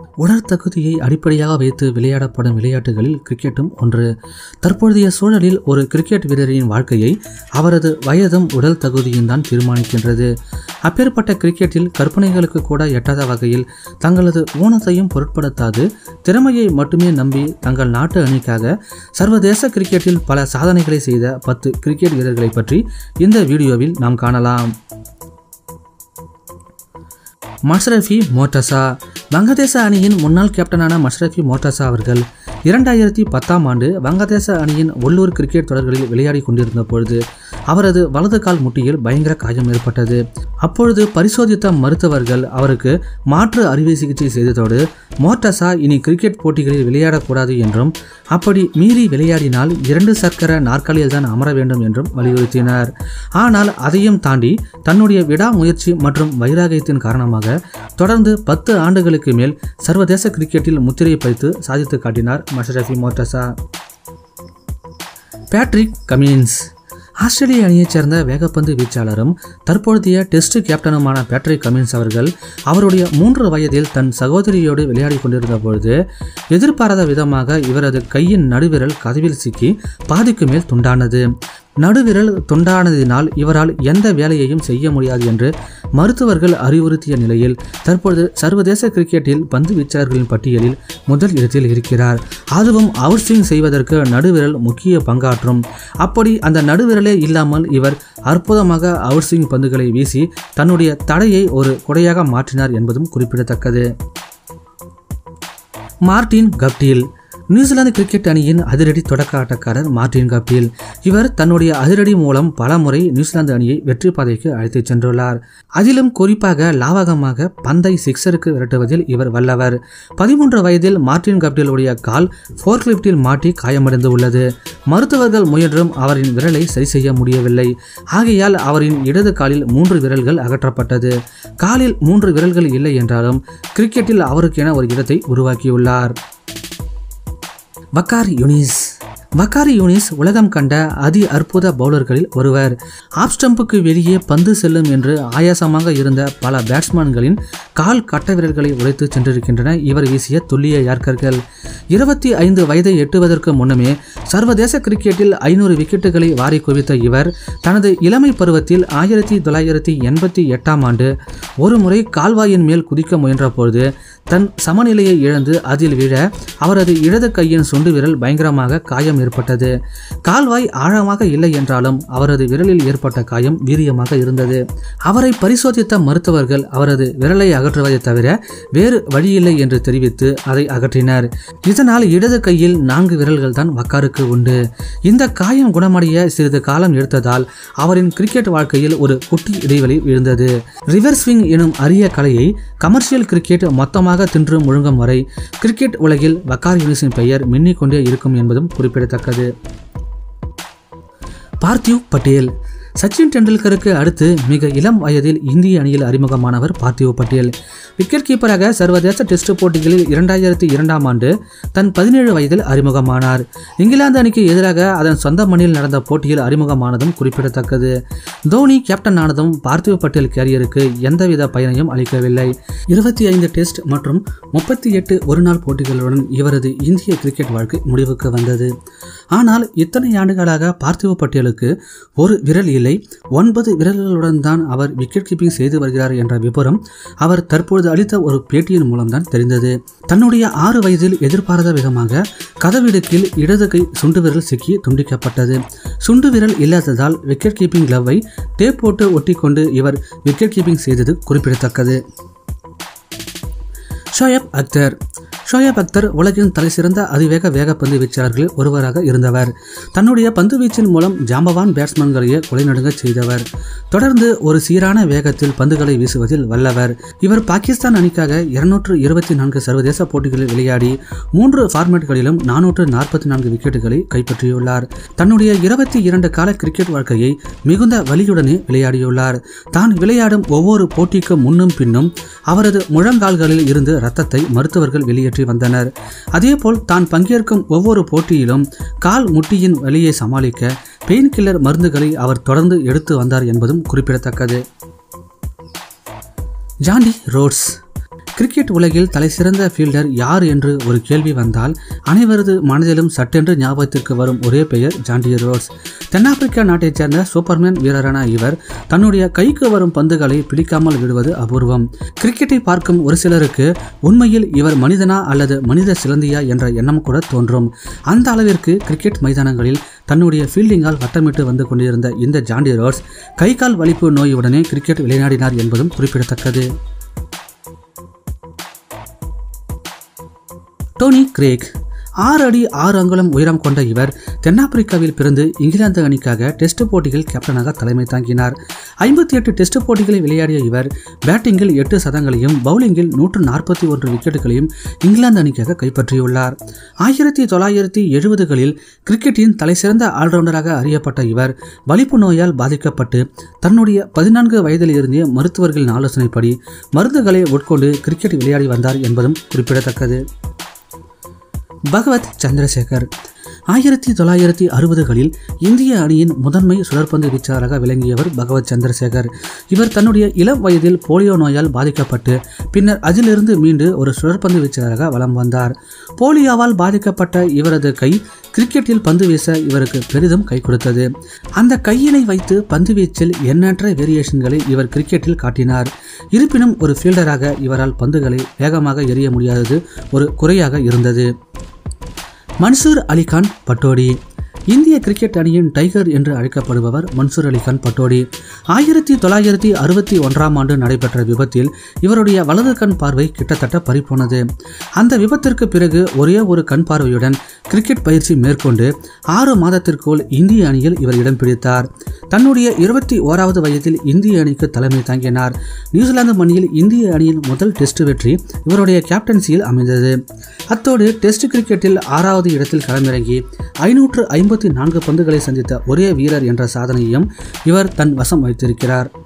உடற்தகுதியை அடிப்படையாக வைத்து விளையாடப்படும் விளையாட்டுகளில் கிரிக்கெட்டும் ஒன்று தற்பொழுதைய சூழலில் ஒரு கிரிக்கெட் வீரரின் வாழ்க்கையை அவரது வயதும் உடல் தகுதியும் தான் தீர்மானிக்கின்றது அப்பேற்பட்ட கிரிக்கெட்டில் கற்பனைகளுக்கு கூட எட்டாத வகையில் தங்களது ஊனத்தையும் பொருட்படுத்தாது திறமையை மட்டுமே நம்பி தங்கள் நாட்டு அணிக்காக சர்வதேச கிரிக்கெட்டில் பல சாதனைகளை செய்த பத்து கிரிக்கெட் வீரர்களை பற்றி இந்த வீடியோவில் நாம் காணலாம் மஷ்ரஃபி மோட்டசா வங்கதேச அணியின் முன்னாள் கேப்டனான மஷ்ரஃபி மோட்டசா அவர்கள் இரண்டாயிரத்தி பத்தாம் ஆண்டு வங்கதேச அணியின் உள்ளூர் கிரிக்கெட் தொடர்களில் விளையாடி கொண்டிருந்த பொழுது அவரது வலது கால் முட்டியில் பயங்கர காயம் ஏற்பட்டது அப்பொழுது பரிசோதித்த மருத்துவர்கள் அவருக்கு மாற்று அறுவை சிகிச்சை செய்ததோடு மோட்டசா இனி கிரிக்கெட் போட்டிகளில் விளையாடக்கூடாது என்றும் அப்படி மீறி விளையாடினால் இரண்டு சக்கர நாற்காலியில் தான் அமர வேண்டும் என்றும் வலியுறுத்தினார் ஆனால் அதையும் தாண்டி தன்னுடைய விடாமுயற்சி மற்றும் வைராகியத்தின் காரணமாக தொடர்ந்து பத்து ஆண்டுகளுக்கு மேல் சர்வதேச கிரிக்கெட்டில் முத்திரை பதித்து சாதித்து காட்டினார் மஷரஃபி மோட்டசா பேட்ரிக் கமின்ஸ் ஆஸ்திரேலிய அணியைச் சேர்ந்த வேகப்பந்து வீச்சாளரும் தற்பொழுதைய டெஸ்ட் கேப்டனுமான பேட்ரிக் கமின்ஸ் அவர்கள் அவருடைய மூன்று வயதில் தன் சகோதரியோடு விளையாடி கொண்டிருந்த பொழுது எதிர்பாராத விதமாக இவரது கையின் நடுவிரல் கதவில் சிக்கி பாதிக்கு மேல் துண்டானது நடுவிரல் துண்டானதினால் இவரால் எந்த வேலையையும் செய்ய முடியாது என்று மருத்துவர்கள் அறிவுறுத்திய நிலையில் தற்பொழுது சர்வதேச கிரிக்கெட்டில் பந்து வீச்சாளர்களின் பட்டியலில் முதல் இடத்தில் இருக்கிறார் அதுவும் அவுட் ஸ்விங் செய்வதற்கு நடுவிரல் முக்கிய பங்காற்றும் அப்படி அந்த நடுவிரலே இல்லாமல் இவர் அற்புதமாக அவுட் ஸ்விங் பந்துகளை வீசி தன்னுடைய தடையை ஒரு கொடையாக மாற்றினார் என்பதும் குறிப்பிடத்தக்கது மார்டின் கப்டில் நியூசிலாந்து கிரிக்கெட் அணியின் அதிரடி தொடக்க ஆட்டக்காரர் மார்டின் கப்டில் இவர் தன்னுடைய அதிரடி மூலம் பலமுறை நியூசிலாந்து அணியை வெற்றி பாதைக்கு அழைத்துச் சென்றுள்ளார் அதிலும் குறிப்பாக லாவகமாக பந்தை சிக்ஸருக்கு விரட்டுவதில் இவர் வல்லவர் பதிமூன்று வயதில் மார்டின் கப்டிலுடைய கால் ஃபோர்க்லிப்டில் மாட்டி காயமடைந்து உள்ளது மருத்துவர்கள் முயன்றும் அவரின் விரலை சரி செய்ய முடியவில்லை ஆகையால் அவரின் இடது காலில் மூன்று விரல்கள் அகற்றப்பட்டது காலில் மூன்று விரல்கள் இல்லை என்றாலும் கிரிக்கெட்டில் அவருக்கென ஒரு இடத்தை உருவாக்கியுள்ளார் வக்கார் யூனிஸ் வக்காரி யூனிஸ் உலகம் கண்ட அதி அற்புத பவுலர்களில் ஒருவர் ஆப் ஸ்டம்புக்கு வெளியே பந்து செல்லும் என்று ஆயாசமாக இருந்த பல பேட்ஸ்மேன்களின் கால் கட்ட விரல்களை உடைத்து சென்றிருக்கின்றன இவர் வீசிய துல்லிய யார்க்கர்கள் இருபத்தி ஐந்து வயதை எட்டுவதற்கு முன்னமே சர்வதேச கிரிக்கெட்டில் ஐநூறு விக்கெட்டுகளை வாரி குவித்த இவர் தனது இளமை பருவத்தில் ஆயிரத்தி தொள்ளாயிரத்தி எண்பத்தி எட்டாம் ஆண்டு ஒரு முறை கால்வாயின் மேல் குதிக்க முயன்றபொழுது தன் சமநிலையை இழந்து அதில் விழ அவரது இடது கையின் சுண்டு விரல் பயங்கரமாக காயம் ஏற்பட்டது கால்வாய் ஆழமாக இல்லை என்றாலும் அவரது விரலில் ஏற்பட்ட காயம் வீரியமாக இருந்தது அவரை பரிசோதித்த மருத்துவர்கள் அவரது விரலை அகற்றுவதை தவிர வேறு வழியில்லை என்று தெரிவித்து அதை அகற்றினர் இதனால் இடது கையில் நான்கு விரல்கள் தான் வக்காருக்கு உண்டு இந்த காயம் குணமடைய சிறிது காலம் எடுத்ததால் அவரின் கிரிக்கெட் வாழ்க்கையில் ஒரு குட்டி இடைவெளி விழுந்தது ரிவர் ஸ்விங் எனும் அரிய கலையை கமர்ஷியல் கிரிக்கெட் மொத்தமாக தின்று முழுங்கும் வரை கிரிக்கெட் உலகில் வக்கார் யூனிஸின் பெயர் மின்னிக்கொண்டே இருக்கும் என்பதும் குறிப்பிடத்தக்கது பார்த்திவ் பட்டேல் சச்சின் டெண்டுல்கருக்கு அடுத்து மிக இளம் வயதில் இந்திய அணியில் அறிமுகமானவர் பார்த்திவ் பட்டேல் விக்கெட் கீப்பராக சர்வதேச டெஸ்ட் போட்டிகளில் இரண்டாயிரத்தி இரண்டாம் ஆண்டு தன் பதினேழு வயதில் அறிமுகமானார் இங்கிலாந்து அணிக்கு எதிராக அதன் சொந்த மண்ணில் நடந்த போட்டியில் அறிமுகமானதும் குறிப்பிடத்தக்கது தோனி கேப்டன் ஆனதும் பார்த்திவ் பட்டேல் கேரியருக்கு எந்தவித பயனையும் அளிக்கவில்லை இருபத்தி ஐந்து டெஸ்ட் மற்றும் முப்பத்தி எட்டு ஒருநாள் போட்டிகளுடன் இவரது இந்திய கிரிக்கெட் வாழ்க்கை முடிவுக்கு வந்தது ஆனால் இத்தனை ஆண்டுகளாக பார்த்திவ பட்டேலுக்கு ஒரு விரல் இல்லை ஒன்பது விரல்களுடன் தான் அவர் விக்கெட் கீப்பிங் செய்து வருகிறார் என்ற விபரம் அவர் தற்பொழுது அளித்த ஒரு பேட்டியின் மூலம்தான் தெரிந்தது தன்னுடைய ஆறு வயதில் எதிர்பாராத விதமாக கதவிடுக்கில் இடது கை சுண்டு விரல் சிக்கி துண்டிக்கப்பட்டது சுண்டு விரல் இல்லாததால் விக்கெட் கீப்பிங் கிளவை டேப் போட்டு ஒட்டிக்கொண்டு இவர் விக்கெட் கீப்பிங் செய்தது குறிப்பிடத்தக்கது ஷோயப் அக்தர் ஷோயப் அக்தர் உலகின் தலைசிறந்த அதிவேக வேகப்பந்து வீச்சாளர்களில் ஒருவராக இருந்தவர் தன்னுடைய பந்து வீச்சின் மூலம் ஜாம்பவான் பேட்ஸ்மேன்களையே கொலைநடுங்கச் செய்தவர் தொடர்ந்து ஒரு சீரான வேகத்தில் பந்துகளை வீசுவதில் வல்லவர் இவர் பாகிஸ்தான் அணிக்காக இருநூற்று இருபத்தி நான்கு சர்வதேச போட்டிகளில் விளையாடி மூன்று ஃபார்மேட்களிலும் நானூற்று நாற்பத்தி நான்கு விக்கெட்டுகளை கைப்பற்றியுள்ளார் தன்னுடைய இருபத்தி இரண்டு கால கிரிக்கெட் வாழ்க்கையை மிகுந்த வலியுடனே விளையாடியுள்ளார் தான் விளையாடும் ஒவ்வொரு போட்டிக்கு முன்னும் பின்னும் அவரது முழங்கால்களில் இருந்து இரத்தத்தை மருத்துவர்கள் வெளியேற்றி வந்தனர் அதேபோல் தான் பங்கேற்கும் ஒவ்வொரு போட்டியிலும் கால் முட்டியின் வலியை சமாளிக்க பெயின் கில்லர் மருந்துகளை அவர் தொடர்ந்து எடுத்து வந்தார் என்பதும் குறிப்பிடத்தக்கது ஜாண்டி ரோட்ஸ் கிரிக்கெட் உலகில் தலைசிறந்த ஃபீல்டர் யார் என்று ஒரு கேள்வி வந்தால் அனைவரது மனதிலும் சட்டென்று ஞாபகத்திற்கு வரும் ஒரே பெயர் ஜாண்டி ரோட்ஸ் தென்னாப்பிரிக்கா நாட்டைச் சேர்ந்த சூப்பர்மேன் வீரரான இவர் தன்னுடைய கைக்கு வரும் பந்துகளை பிடிக்காமல் விடுவது அபூர்வம் கிரிக்கெட்டை பார்க்கும் ஒரு சிலருக்கு உண்மையில் இவர் மனிதனா அல்லது மனித சிலந்தியா என்ற எண்ணம் கூட தோன்றும் அந்த அளவிற்கு கிரிக்கெட் மைதானங்களில் தன்னுடைய ஃபீல்டிங்கால் வட்டமிட்டு வந்து கொண்டிருந்த இந்த ஜாண்டி ரோட்ஸ் கை கால் வலிப்பு நோயுடனே கிரிக்கெட் விளையாடினார் என்பதும் குறிப்பிடத்தக்கது டோனி கிரேக் ஆறு அடி ஆறு அங்குலம் உயரம் கொண்ட இவர் தென்னாப்பிரிக்காவில் பிறந்து இங்கிலாந்து அணிக்காக டெஸ்ட் போட்டிகள் கேப்டனாக தலைமை தாங்கினார் ஐம்பத்தி எட்டு டெஸ்ட் போட்டிகளை விளையாடிய இவர் பேட்டிங்கில் எட்டு சதங்களையும் பவுலிங்கில் நூற்று நாற்பத்தி ஒன்று விக்கெட்டுகளையும் இங்கிலாந்து அணிக்காக கைப்பற்றியுள்ளார் ஆயிரத்தி தொள்ளாயிரத்தி எழுபதுகளில் கிரிக்கெட்டின் தலைசிறந்த ஆல்ரவுண்டராக அறியப்பட்ட இவர் வலிப்பு நோயால் பாதிக்கப்பட்டு தன்னுடைய பதினான்கு வயதிலிருந்தே மருத்துவர்களின் ஆலோசனைப்படி மருந்துகளை உட்கொண்டு கிரிக்கெட் விளையாடி வந்தார் என்பதும் குறிப்பிடத்தக்கது பகவத் சந்திரசேகர் ஆயிரத்தி தொள்ளாயிரத்தி அறுபதுகளில் இந்திய அணியின் முதன்மை சுழற்பந்து வீச்சாளராக விளங்கியவர் பகவத் சந்திரசேகர் இவர் தன்னுடைய இளம் வயதில் போலியோ நோயால் பாதிக்கப்பட்டு பின்னர் அதிலிருந்து மீண்டு ஒரு சுழற்பந்து வீச்சாளராக வலம் வந்தார் போலியோவால் பாதிக்கப்பட்ட இவரது கை கிரிக்கெட்டில் பந்து வீச இவருக்கு பெரிதும் கை கொடுத்தது அந்த கையினை வைத்து பந்து வீச்சில் எண்ணற்ற வேரியேஷன்களை இவர் கிரிக்கெட்டில் காட்டினார் இருப்பினும் ஒரு ஃபீல்டராக இவரால் பந்துகளை வேகமாக எறிய முடியாதது ஒரு குறையாக இருந்தது மன்சூர் அலிகான் பட்டோடி இந்திய கிரிக்கெட் அணியின் டைகர் என்று அழைக்கப்படுபவர் மன்சூர் அலிகான் பட்டோடி ஆயிரத்தி தொள்ளாயிரத்தி அறுபத்தி ஒன்றாம் ஆண்டு நடைபெற்ற விபத்தில் இவருடைய வலது கண் பார்வை கிட்டத்தட்ட பறிப்போனது அந்த விபத்திற்கு பிறகு ஒரே ஒரு கண் பார்வையுடன் கிரிக்கெட் பயிற்சி மேற்கொண்டு ஆறு மாதத்திற்குள் இந்திய அணியில் இவர் இடம் பிடித்தார் தன்னுடைய இருபத்தி ஓராவது வயதில் இந்திய அணிக்கு தலைமை தாங்கினார் நியூசிலாந்து மண்ணில் இந்திய அணியின் முதல் டெஸ்ட் வெற்றி இவருடைய கேப்டன்சியில் அமைந்தது அத்தோடு டெஸ்ட் கிரிக்கெட்டில் ஆறாவது இடத்தில் களமிறங்கி ஐநூற்று ஐம்பத்தி நான்கு பந்துகளை சந்தித்த ஒரே வீரர் என்ற சாதனையையும் இவர் தன் வசம் வைத்திருக்கிறார்